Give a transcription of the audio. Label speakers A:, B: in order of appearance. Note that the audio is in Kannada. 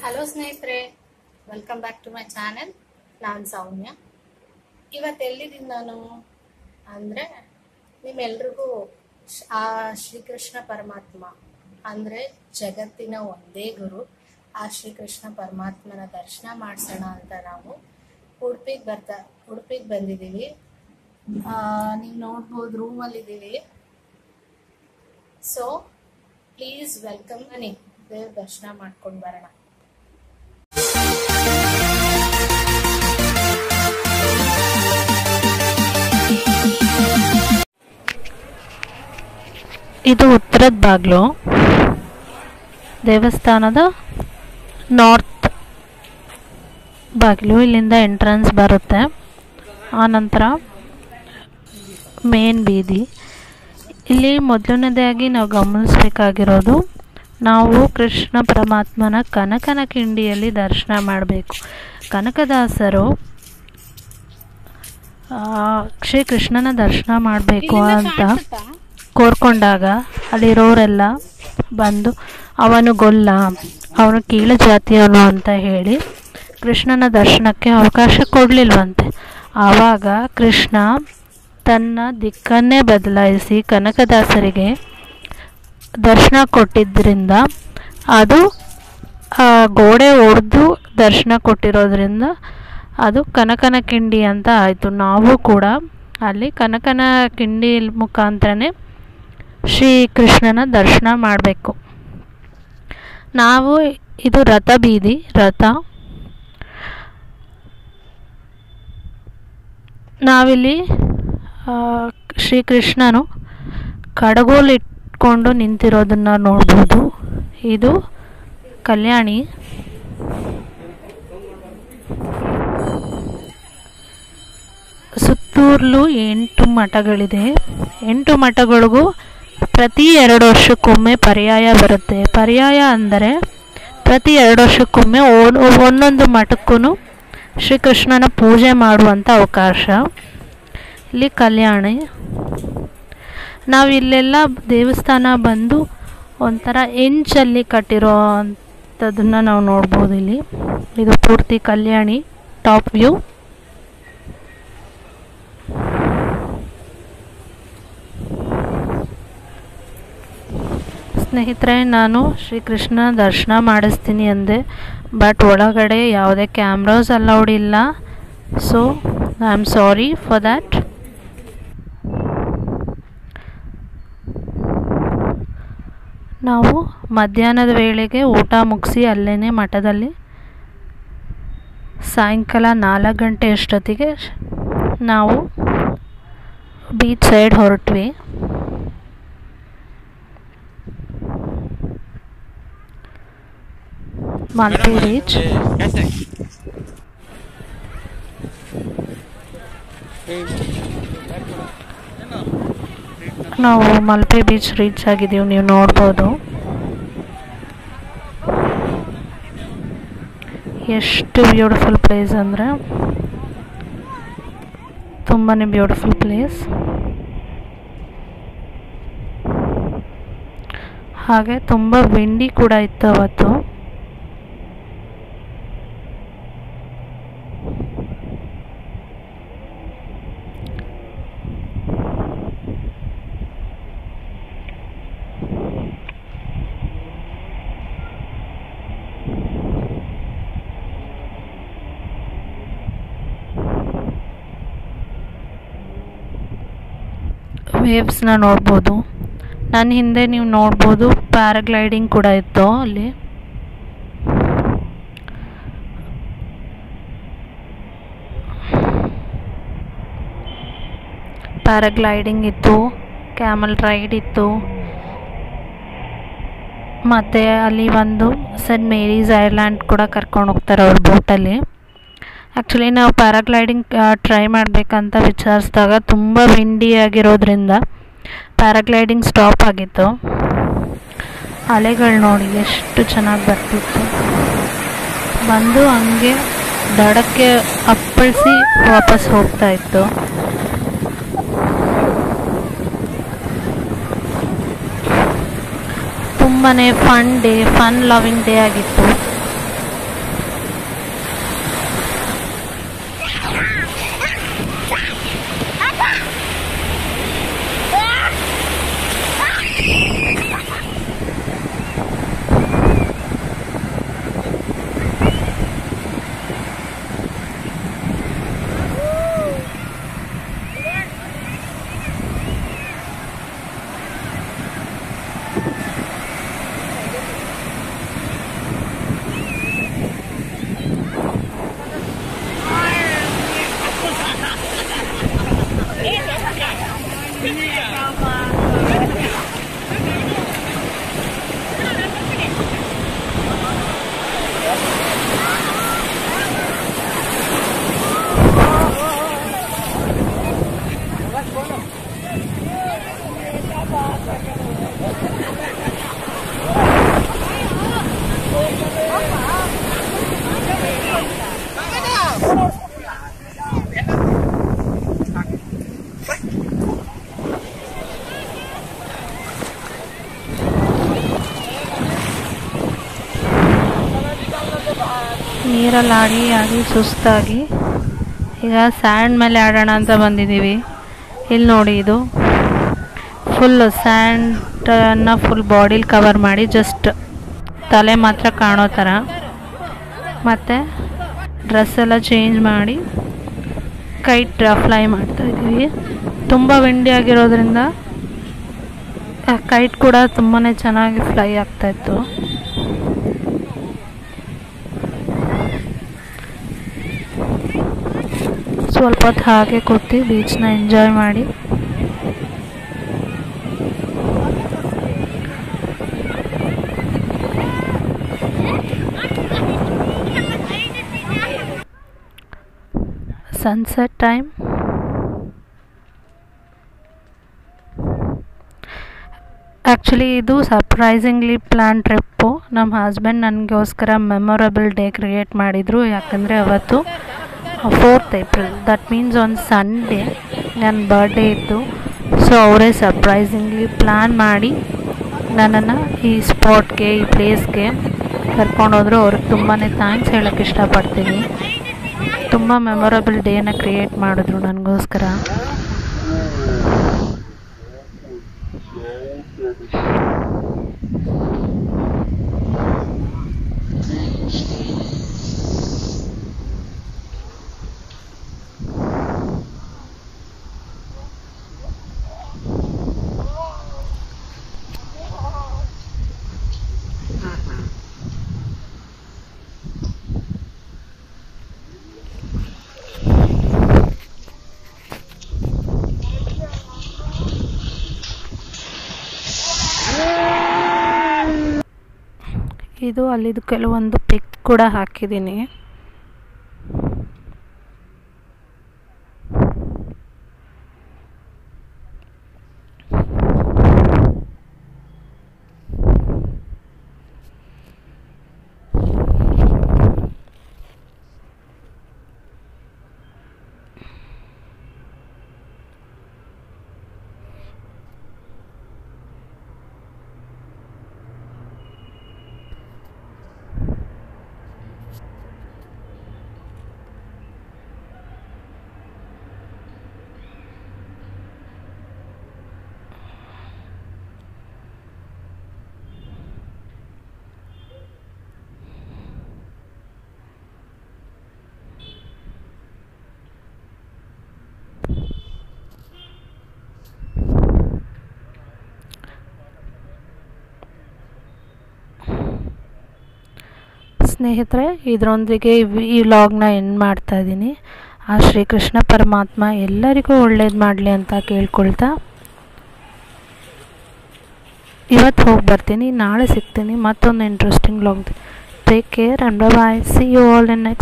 A: ಹಲೋ ಸ್ನೇಹಿತರೆ welcome back to my channel ನಾನು ಸೌಮ್ಯ ಇವತ್ತು ಎಲ್ಲಿದ್ದೀನಿ ನಾನು ಅಂದರೆ ನಿಮ್ಮೆಲ್ರಿಗೂ ಶ- ಆ ಶ್ರೀಕೃಷ್ಣ ಪರಮಾತ್ಮ ಅಂದರೆ ಜಗತ್ತಿನ ಒಂದೇ ಗುರು ಆ ಶ್ರೀಕೃಷ್ಣ ಪರಮಾತ್ಮನ ದರ್ಶನ ಮಾಡಿಸೋಣ ಅಂತ ನಾವು ಉಡುಪಿಗೆ ಬರ್ತಾ ಉಡುಪಿಗೆ ಬಂದಿದ್ದೀವಿ ನೀವು ನೋಡ್ಬೋದು ರೂಮಲ್ಲಿದ್ದೀವಿ ಸೊ ಪ್ಲೀಸ್ ವೆಲ್ಕಮ್ ಬನ್ನಿ ದೇವ್ರ ದರ್ಶನ ಮಾಡ್ಕೊಂಡು ಬರೋಣ
B: ಇದು ಉತ್ತರದ ಬಾಗಿಲು ದೇವಸ್ಥಾನದ ನಾರ್ತ್ ಬಾಗಿಲು ಇಲ್ಲಿಂದ ಎಂಟ್ರೆನ್ಸ್ ಬರುತ್ತೆ ಆನಂತರ ಮೇನ್ ಬೀದಿ ಇಲ್ಲಿ ಮೊದಲನೇದಾಗಿ ನಾವು ಗಮನಿಸಬೇಕಾಗಿರೋದು ನಾವು ಕೃಷ್ಣ ಪರಮಾತ್ಮನ ಕನಕನ ಕಿಂಡಿಯಲ್ಲಿ ದರ್ಶನ ಮಾಡಬೇಕು ಕನಕದಾಸರು ಆ, ಶ್ರೀಕೃಷ್ಣನ ದರ್ಶನ ಮಾಡಬೇಕು ಅಂತ ಕೋರ್ಕೊಂಡಾಗ ಅಲ್ಲಿರೋರೆಲ್ಲ ಬಂದು ಅವನು ಗೊಲ್ಲ ಅವನು ಕೀಳು ಜಾತಿಯವನು ಅಂತ ಹೇಳಿ ಕೃಷ್ಣನ ದರ್ಶನಕ್ಕೆ ಅವಕಾಶ ಕೊಡಲಿಲ್ವಂತೆ ಆವಾಗ ಕೃಷ್ಣ ತನ್ನ ದಿಕ್ಕನ್ನೇ ಬದಲಾಯಿಸಿ ಕನಕದಾಸರಿಗೆ ದರ್ಶನ ಕೊಟ್ಟಿದ್ದರಿಂದ ಅದು ಆ ಗೋಡೆ ಒಡೆದು ದರ್ಶನ ಕೊಟ್ಟಿರೋದ್ರಿಂದ ಅದು ಕನಕನ ಕಿಂಡಿ ಅಂತ ಆಯಿತು ನಾವು ಕೂಡ ಅಲ್ಲಿ ಕನಕನ ಕಿಂಡಿ ಮುಖಾಂತರನೇ ಶ್ರೀಕೃಷ್ಣನ ದರ್ಶನ ಮಾಡಬೇಕು ನಾವು ಇದು ರಥ ಬೀದಿ ರಥ ನಾವಿಲ್ಲಿ ಆ, ಶ್ರೀಕೃಷ್ಣನು ಕಡಗೋಲು ಇಟ್ಕೊಂಡು ನಿಂತಿರೋದನ್ನು ನೋಡ್ಬೋದು ಇದು ಕಲ್ಯಾಣಿ ಸುತ್ತೂರ್ಲು ಎಂಟು ಮಠಗಳಿದೆ ಎಂಟು ಮಠಗಳಿಗೂ ಪ್ರತಿ ಎರಡು ವರ್ಷಕ್ಕೊಮ್ಮೆ ಪರ್ಯಾಯ ಬರುತ್ತೆ ಪರ್ಯಾಯ ಅಂದರೆ ಪ್ರತಿ ಎರಡು ವರ್ಷಕ್ಕೊಮ್ಮೆ ಓನ್- ಒಂದೊಂದು ಮಠಕ್ಕೂ ಶ್ರೀಕೃಷ್ಣನ ಪೂಜೆ ಮಾಡುವಂಥ ಅವಕಾಶ ಇಲ್ಲಿ ಕಲ್ಯಾಣಿ ನಾವು ಇಲ್ಲೆಲ್ಲ ದೇವಸ್ಥಾನ ಬಂದು ಒಂಥರ ಎಂಚಲ್ಲಿ ಕಟ್ಟಿರೋ ಅಂಥದ್ದನ್ನು ನಾವು ನೋಡ್ಬೋದು ಇಲ್ಲಿ ಇದು ಪೂರ್ತಿ ಕಲ್ಯಾಣಿ ಟಾಪ್ ವ್ಯೂ ಸ್ನೇಹಿತರೆ ನಾನು ಶ್ರೀಕೃಷ್ಣ ದರ್ಶನ ಮಾಡಿಸ್ತೀನಿ ಅಂದೆ ಬಟ್ ಒಳಗಡೆ ಯಾವುದೇ ಕ್ಯಾಮ್ರಾಸ್ ಅಲೌಡ್ ಇಲ್ಲ so I am sorry for that ನಾವು ಮಧ್ಯಾಹ್ನದ ವೇಳೆಗೆ ಊಟ ಮುಗಿಸಿ ಅಲ್ಲೇ ಮಠದಲ್ಲಿ ಸಾಯಂಕಾಲ ನಾಲ್ಕು ಗಂಟೆ ಅಷ್ಟೊತ್ತಿಗೆ ನಾವು ಬೀಚ್ ಸೈಡ್ ಹೊರಟ್ವಿ ಮಲ್ಪೆ ಬೀಚ್ ನಾವು ಮಲ್ಪೆ ಬೀಚ್ ರೀಚ್ ಆಗಿದ್ದೀವಿ ನೀವು ನೋಡ್ಬೋದು ಎಷ್ಟು ಬ್ಯೂಟಿಫುಲ್ ಪ್ಲೇಸ್ ಅಂದರೆ ತುಂಬಾ ಬ್ಯೂಟಿಫುಲ್ ಪ್ಲೇಸ್ ಹಾಗೆ ತುಂಬ ವಿಂಡಿ ಕೂಡ ಇತ್ತು ಅವತ್ತು ವೇವ್ಸ್ನ ನೋಡ್ಬೋದು ನನ್ನ ಹಿಂದೆ ನೀವು ನೋಡ್ಬೋದು ಪ್ಯಾರಾಗ್ಲೈಡಿಂಗ್ ಕೂಡ ಇತ್ತು ಅಲ್ಲಿ ಪ್ಯಾರಾಗ್ಲೈಡಿಂಗ್ ಇತ್ತು ಕ್ಯಾಮಲ್ ರೈಡ್ ಇತ್ತು ಮತ್ತು ಅಲ್ಲಿ ಒಂದು ಸೆಂಟ್ ಮೇರೀಸ್ ಐಲ್ಯಾಂಡ್ ಕೂಡ ಕರ್ಕೊಂಡು ಹೋಗ್ತಾರೆ ಅವ್ರ ಬೋಟಲ್ಲಿ ಆ್ಯಕ್ಚುಲಿ ನಾವು ಪ್ಯಾರಾಗ್ಲೈಡಿಂಗ್ ಟ್ರೈ ಮಾಡಬೇಕಂತ ವಿಚಾರಿಸಿದಾಗ ತುಂಬ ವಿಂಡಿ ಆಗಿರೋದ್ರಿಂದ ಪ್ಯಾರಾಗ್ಲೈಡಿಂಗ್ ಸ್ಟಾಪ್ ಆಗಿತ್ತು ಅಲೆಗಳು ನೋಡಿ ಎಷ್ಟು ಚೆನ್ನಾಗಿ ಬರ್ತಿತ್ತು ಬಂದು ಹಂಗೆ ದಡಕ್ಕೆ ಅಪ್ಪಳಿಸಿ ವಾಪಸ್ ಹೋಗ್ತಾ ಇತ್ತು ತುಂಬಾ fun day fun loving day ಆಗಿತ್ತು ನೀರಲ್ಲಿ ಆಡಿ ಆಡಿ ಸುಸ್ತಾಗಿ ಈಗ ಸ್ಯಾಂಡ್ ಮೇಲೆ ಆಡೋಣ ಅಂತ ಬಂದಿದ್ದೀವಿ ಇಲ್ಲಿ ನೋಡಿ ಇದು ಫುಲ್ ಸ್ಯಾಂಡನ್ನು ಫುಲ್ ಬಾಡಿಲಿ ಕವರ್ ಮಾಡಿ ಜಸ್ಟ್ ತಲೆ ಮಾತ್ರ ಕಾಣೋ ಥರ ಮತ್ತು ಡ್ರೆಸ್ ಎಲ್ಲ ಚೇಂಜ್ ಮಾಡಿ ಕೈಟ್ ಫ್ಲೈ ಮಾಡ್ತಾ ಇದ್ದೀವಿ ತುಂಬ ವಿಂಡಿ ಆಗಿರೋದ್ರಿಂದ ಕೈಟ್ ಕೂಡ ತುಂಬಾ ಚೆನ್ನಾಗಿ ಫ್ಲೈ ಆಗ್ತಾಯಿತ್ತು ಸ್ವಲ್ಪ ಹೊತ್ತು ಹಾಗೆ ಕೂತು ಬೀಚ್ನ ಎಂಜಾಯ್ ಮಾಡಿ ಸನ್ಸೆಟ್ ಟೈಮ್ ಆ್ಯಕ್ಚುಲಿ ಇದು ಸರ್ಪ್ರೈಸಿಂಗ್ಲಿ ಪ್ಲ್ಯಾನ್ ಟ್ರಿಪ್ಪು ನಮ್ಮ ಹಸ್ಬೆಂಡ್ ನನಗೋಸ್ಕರ ಮೆಮೊರಬಲ್ ಡೇ ಕ್ರಿಯೇಟ್ ಮಾಡಿದರು ಯಾಕಂದರೆ ಅವತ್ತು fourth April that means on Sunday ನನ್ನ ಬರ್ಡೇ ಇತ್ತು ಸೊ ಅವರೇ ಸರ್ಪ್ರೈಸಿಂಗ್ಲಿ ಪ್ಲ್ಯಾನ್ ಮಾಡಿ ನನ್ನನ್ನು ಈ ಸ್ಪಾಟ್ಗೆ ಈ ಪ್ಲೇಸ್ಗೆ ಕರ್ಕೊಂಡೋದ್ರು ಅವ್ರಿಗೆ ತುಂಬಾ ಥ್ಯಾಂಕ್ಸ್ ಹೇಳೋಕ್ಕೆ ಇಷ್ಟಪಡ್ತೀನಿ ತುಂಬ ಮೆಮೊರಬಲ್ ಡೇನ ಕ್ರಿಯೇಟ್ ಮಾಡಿದ್ರು ನನಗೋಸ್ಕರ ಇದು ಅಲ್ಲಿದು ಕೆಲವೊಂದು ಪಿಕ್ ಕೂಡ ಹಾಕಿದ್ದೀನಿ ಸ್ನೇಹಿತರೆ ಇದರೊಂದಿಗೆ ಈ ವ್ಲಾಗ್ನ ಎಂಡ್ ಮಾಡ್ತಾ ಇದ್ದೀನಿ ಆ ಶ್ರೀಕೃಷ್ಣ ಪರಮಾತ್ಮ ಎಲ್ಲರಿಗೂ ಒಳ್ಳೇದು ಮಾಡಲಿ ಅಂತ ಕೇಳ್ಕೊಳ್ತಾ ಇವತ್ತು ಹೋಗಿ ಬರ್ತೀನಿ ನಾಳೆ ಸಿಗ್ತೀನಿ ಮತ್ತೊಂದು interesting vlog take care and bye see you all in next